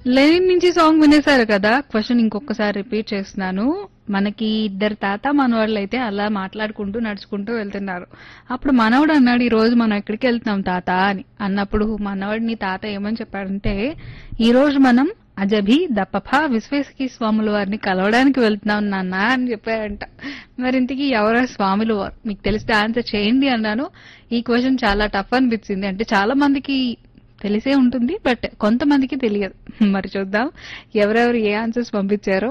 Lenin నుంచి song వినేశారు కదా question ఇంకొకసారి రిపీట్ చేస్తున్నాను మనకి ఇద్దరు తాత మనవాళ్ళు అయితే అలా మాట్లాడుకుంటూ నడుచుకుంటూ వెళ్తున్నారు అప్పుడు మనవడు అన్నాడు ఈ రోజు మనం ఎక్కడికి వెళ్తున్నాం తాత అని అన్నప్పుడు మనవాడిని తాత ఏమని చెప్పాడంటే ఈ రోజు మనం అజభి దప్పఫ విశ్వేశకి స్వాముల వారిని కలవడానికి వెళ్తున్నాం నాన్న అని చెప్పారంట మరి ఇంతకీ ఎవరా స్వాములు వారు మీకు తెలిస్తే ఆన్సర్ చేయండి అన్నాను ఈ క్వశ్చన్ చాలా టఫ్ అనిపించింది అంటే చాలా మందికి తెలిసే ఉంటుంది బట్ కొంతమందికి తెలియదు మరి చూద్దాం ఎవరెవరు ఏ ఆన్సర్స్ పంపించారో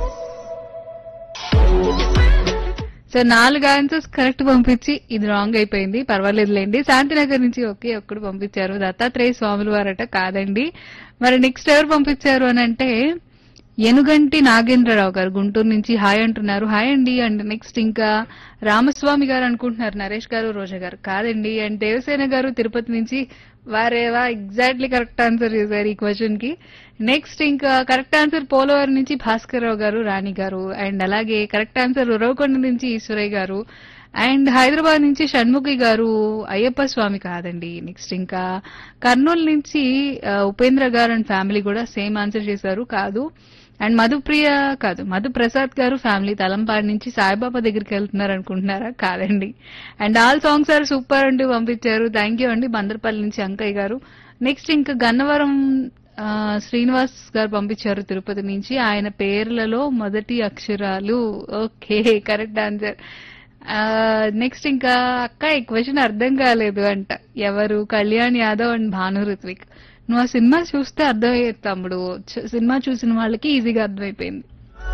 సో నాలుగు ఆన్సర్స్ కరెక్ట్ పంపించి ఇది రాంగ్ అయిపోయింది పర్వాలేదులేండి శాంతినగర్ నుంచి ఒకే ఒక్కడు పంపించారు దత్తాత్రేయ స్వాముల వారట కాదండి మరి నెక్స్ట్ ఎవరు పంపించారు అని అంటే ఎనుగంటి నాగేంద్రరావు గారు గుంటూరు నుంచి హాయ్ అంటున్నారు హాయ్ అండి అండ్ నెక్స్ట్ ఇంకా రామస్వామి గారు అనుకుంటున్నారు నరేష్ గారు రోజా గారు కాదండి అండ్ దేవసేన గారు తిరుపతి నుంచి వారేవా ఎగ్జాక్ట్లీ కరెక్ట్ ఆన్సర్ చేశారు ఈ క్వశ్చన్ కి నెక్స్ట్ ఇంకా కరెక్ట్ ఆన్సర్ పోలవరం నుంచి భాస్కర్ రావు గారు రాణి గారు అండ్ అలాగే కరెక్ట్ ఆన్సర్ ఉరవకొండ నుంచి ఈశ్వరయ్య గారు అండ్ హైదరాబాద్ నుంచి షణ్ముఖి గారు అయ్యప్ప స్వామి కాదండి నెక్స్ట్ ఇంకా కర్నూలు నుంచి ఆ, ఉపేంద్ర గారు అండ్ ఫ్యామిలీ కూడా సేమ్ ఆన్సర్ చేశారు కాదు అండ్ మధుప్రియ కాదు మధు ప్రసాద్ గారు ఫ్యామిలీ తలంపాడు నుంచి సాయిబాబా దగ్గరికి వెళ్తున్నారు అనుకుంటున్నారా కాదండి and all songs are super అంటూ పంపించారు థ్యాంక్ యూ అండి బందర్పల్లి నుంచి అంకయ్య గారు నెక్స్ట్ ఇంకా గన్నవరం ఆ, శ్రీనివాస్ గారు పంపించారు తిరుపతి నుంచి ఆయన పేర్లలో మొదటి అక్షరాలు ఓకే కరెక్ట్ ఆన్సర్ నెక్స్ట్ ఇంకా అక్క ఈ క్వశ్చన్ అర్థం కాలేదు అంట ఎవరు కళ్యాణ్ యాదవ్ అండ్ భాను ఋత్విక్ నువ్వు ఆ సినిమా చూస్తే అర్థమయ్యేది తమ్ముడు చ- సినిమా చూసిన వాళ్ళకి ఈజీగా అర్థమైపోయింది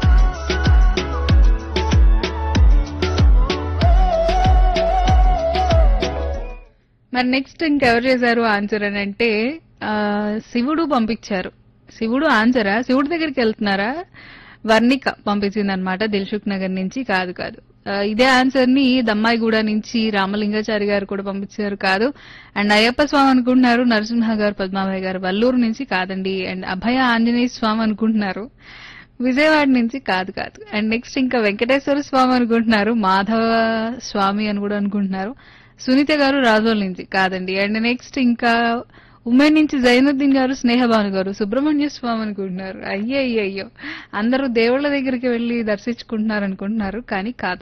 మరి నెక్స్ట్ ఇంకెవరు చేశారు ఆన్సర్ అని అంటే ఆ, శివుడు పంపించారు శివుడు ఆన్సరా శివుడి దగ్గరికి వెళ్తున్నారా వర్ణిక పంపించింది అనమాట దిల్సుఖ్ నగర్ నుంచి కాదు కాదు ఆ, ఇదే ఆన్సర్ ని దమ్మాయిగూడ నుంచి రామలింగాచారి గారు కూడా పంపించారు కాదు అండ్ అయ్యప్ప స్వామి అనుకుంటున్నారు నరసింహ గారు పద్మాభాయ్ గారు వల్లూరు నుంచి కాదండి అండ్ అభయ ఆంజనేయ స్వామి అనుకుంటున్నారు విజయవాడ నుంచి కాదు కాదు అండ్ నెక్స్ట్ ఇంకా వెంకటేశ్వర స్వామి అనుకుంటున్నారు మాధవ స్వామి అని కూడా అనుకుంటున్నారు సునీత గారు రాజోల్ నుంచి కాదండి అండ్ నెక్స్ట్ ఇంకా ఉమెన్ నుంచి జైనుద్దీన్ గారు స్నేహభాను గారు సుబ్రహ్మణ్య స్వామి అనుకుంటున్నారు అయ్యో అయ్యో అయ్యో అందరూ దేవుళ్ళ దగ్గరికి వెళ్లి దర్శించుకుంటున్నారు అనుకుంటున్నారు కానీ కాదు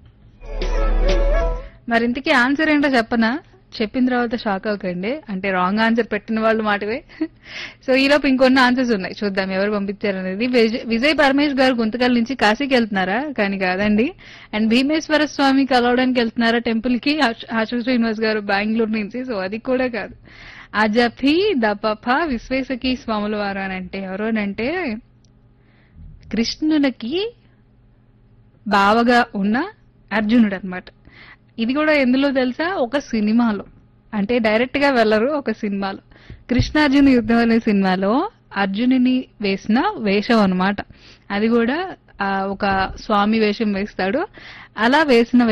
మరి ఇంతకీ ఆన్సర్ ఏంటో చెప్పనా చెప్పిన తర్వాత షాక్ అవ్వకండి అంటే రాంగ్ ఆన్సర్ పెట్టిన వాళ్ళు మాటవే సో ఈలోపు ఇంకొన్ని ఆన్సర్స్ ఉన్నాయి చూద్దాం ఎవరు పంపించారు అనేది విజయ్ విజయ్ పరమేష్ గారు గుంతకల్ నుంచి కాశీకి వెళ్తున్నారా కానీ కాదండి అండ్ భీమేశ్వర స్వామి కలవడానికి వెళ్తున్నారా టెంపుల్ కి ఆశు ఆశు శ్రీనివాస్ గారు బెంగళూరు నుంచి సో అది కూడా కాదు అజఫీ దపఫ విశ్వేశకి స్వాముల వారు అని అంటే ఎవరు అని అంటే కృష్ణునికి బావగా ఉన్న అర్జునుడు అన్నమాట ఇది కూడా ఎందులో తెలుసా ఒక సినిమాలో అంటే డైరెక్ట్ గా వెళ్ళరు ఒక సినిమాలో కృష్ణార్జున యుద్ధం అనే సినిమాలో అర్జునుని వేసిన వేషం అన్నమాట అది కూడా ఆ, ఒక స్వామి వేషం వేస్తాడు అలా వేసిన